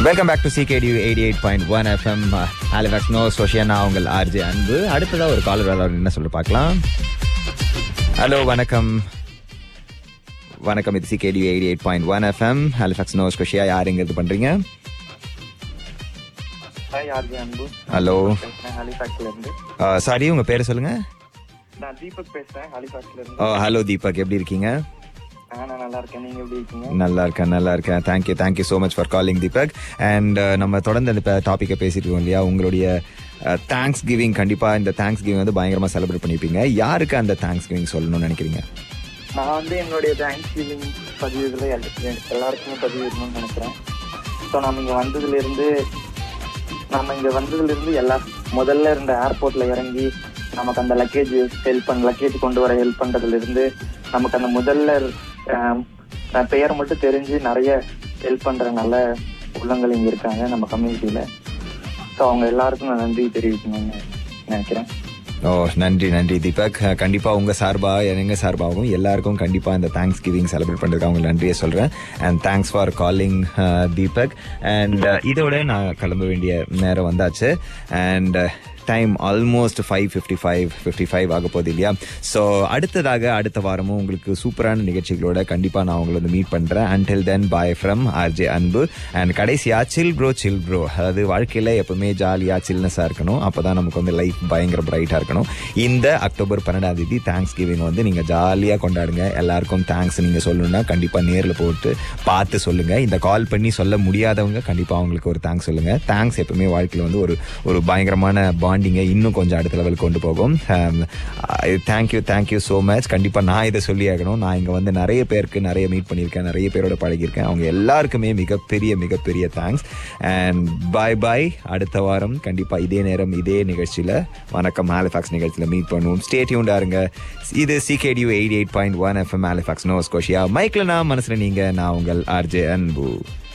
welcome back to CKDU eighty eight point one FM Halifax Nova சோஷியனா உங்கள் RJ அன்பு அடுத்ததா ஒரு காலர் வேலை என்ன சொல்ல பார்க்கலாம் ஹலோ வணக்கம் வணக்கம் இது CKDU eighty eight point one FM Halifax Nova Scotia யாருங்க இது பண்றீங்க ஹாய் ஆர்ஜி அன்பு ஹலோ பேசுறேன் ஹாலிஃபாக்ஸ்ல இருந்து சாரி உங்க பேரை சொல்லுங்க நான் தீபக் பேசுறேன் ஹாலிஃபாக்ஸ்ல இருந்து ஓ ஹலோ தீபக் எப்படி இருக்கீங்க ஆ, நான் நல்லா இருக்கேன் நீங்க எப்படி இருக்கீங்க நல்லா இருக்கேன் நல்லா இருக்கேன் thank you thank you so much for calling Deepak and நம்ம தொடர்ந்து அந்த டாப்பிக்கை பேசிட்டு இருக்கோம் இல்லையா உங்களுடைய தேங்க்ஸ் கிவிங் கண்டிப்பாக இந்த தேங்க்ஸ் கிவிங் வந்து பயங்கரமாக செலிப்ரேட் பண்ணியிருப்பீங்க யாருக்கு அந்த தேங்க்ஸ் கிவிங் சொல்லணும்னு நினைக்கிறீங்க நான் வந்து என்னுடைய தேங்க்ஸ் கிவிங் பதிவுகளை எல்லா- எல்லாருக்குமே பதிவிடணும்னு நினைக்கிறேன் ஸோ நம்ம இங்க வந்ததுல இருந்து நம்ம இங்க வந்ததுல இருந்து எல்லா முதல்ல இருந்த ஏர்போர்ட்ல இறங்கி நமக்கு அந்த லக்கேஜ் ஹெல்ப் பண்ண லக்கேஜ் கொண்டு வர ஹெல்ப் பண்றதுல இருந்து நமக்கு அந்த முதல்ல ஆம், அஹ், பெயர் மட்டும் தெரிஞ்சு நிறைய ஹெல்ப் பண்ற நல்ல உள்ளங்கள் இங்க இருக்காங்க நம்ம கம்யூனிட்டியில ஸோ அவங்க எல்லாருக்கும் நான் நன்றி தெரிவிக்கணும்னு நினைக்கிறேன் ஓ நன்றி நன்றி தீபக் அஹ், கண்டிப்பா உங்க சார்பா எங்க சார்பாகவும் எல்லாருக்கும் கண்டிப்பா இந்த தேங்க்ஸ் கிவிங் செலிப்ரேட் பண்றதுக்கு அவங்க நன்றியை சொல்றேன் and thanks for calling Deepak and இதோட நான் கிளம்ப வேண்டிய நேரம் வந்தாச்சு and time almost five fifty five fifty five ஆக போகுது இல்லையா ஸோ அடுத்ததாக அடுத்த வாரமும் உங்களுக்கு சூப்பரான நிகழ்ச்சிகளோட கண்டிப்பாக நான் உங்களை வந்து மீட் பண்ணுறேன் until then bye from RJ Anbu and கடைசியா சில் ப்ரோ சில் ப்ரோ அதாவது வாழ்க்கையில் எப்பவுமே ஜாலியாக சில்னஸாக இருக்கணும் அப்போ தான் நமக்கு வந்து லைஃப் பயங்கர பிரைட்டாக இருக்கணும் இந்த அக்டோபர் பன்னெண்டாம் தேதி தேங்க்ஸ் கிவிங் வந்து நீங்கள் ஜாலியாக கொண்டாடுங்க எல்லாருக்கும் தேங்க்ஸ் நீங்கள் சொல்லணும்னா கண்டிப்பாக நேரில் போட்டு பார்த்து சொல்லுங்கள் இந்த கால் பண்ணி சொல்ல முடியாதவங்க கண்டிப்பாக அவங்களுக்கு ஒரு தேங்க்ஸ் சொல்லுங்கள் தேங்க்ஸ் எப்பவுமே வாழ்க்கையில் வந்து ஒரு ஒரு பயங்கரமான பாண்டிங்கை இன்னும் கொஞ்சம் அடுத்த லெவலுக்கு கொண்டு போகும் தேங்க்யூ தேங்க்யூ ஸோ மச் கண்டிப்பாக நான் இதை சொல்லி ஆகணும் நான் இங்கே வந்து நிறைய பேருக்கு நிறைய மீட் பண்ணியிருக்கேன் நிறைய பேரோட பழகியிருக்கேன் அவங்க எல்லாருக்குமே மிகப்பெரிய மிகப்பெரிய தேங்க்ஸ் அண்ட் பாய் பாய் அடுத்த வாரம் கண்டிப்பாக இதே நேரம் இதே நிகழ்ச்சியில் வணக்கம் ஹாலிஃபாக்ஸ் நிகழ்ச்சியில் மீட் பண்ணுவோம் ஸ்டேட்யூண்டாக இருங்க இது CKDU eighty eight point one FM Halifax Nova Scotia மைக்கில் நான் மனசில் நீங்கள் நான் உங்கள் ஆர்ஜே அன்பு